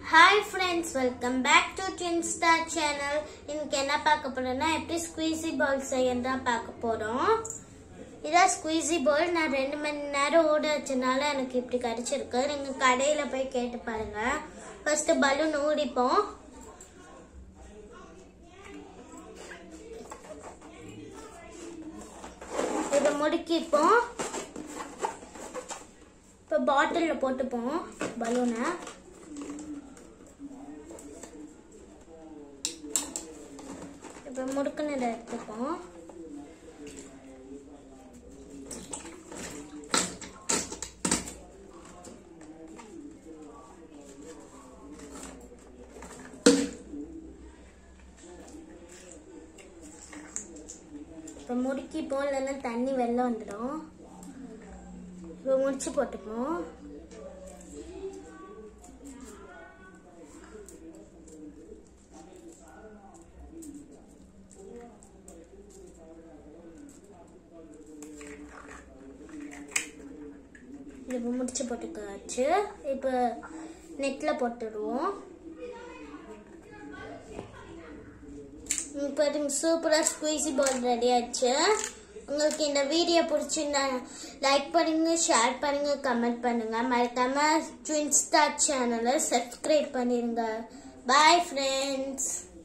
hi friends welcome back to twin star channel இன்னைக்கு என்ன பார்க்க போறோம்னா எப்படி ஸ்குவீசி பால் செய்யறது தான் பார்க்க போறோம் இதான் ஸ்குவீசி பால் நான் ரெண்டு மணி நேரம் ஓட வச்சனால எனக்கு இப்படி கிடைச்சிருக்கு நீங்க கடையில போய் கேட்டு பாருங்க ஃபர்ஸ்ட் பலூன் ஊடிப்போம் இதை முடுக்கிப்போம் இப்போ பாட்டிலில் போட்டுப்போம் பலூனை இப்போ முடுக்குனதை எடுத்துப்போம் இப்போ முடுக்கி போடலன்னா தண்ணி வெளில வந்துடும் இப்போ முடிச்சு போட்டுப்போம் இப்போ முடிச்சு போட்டுக்காச்சு இப்போ நெட்டில் போட்டுடுவோம் இப்போ சூப்பராக ஸ்குவீசி பால் ரெடி ஆச்சு உங்களுக்கு இந்த வீடியோ பிடிச்சிருந்தா லைக் பண்ணுங்க ஷேர் பண்ணுங்க கமெண்ட் பண்ணுங்க மறக்காம ட்வின் ஸ்டார் சேனலை சப்ஸ்கிரைப் பண்ணிருங்க பாய் ஃப்ரெண்ட்ஸ்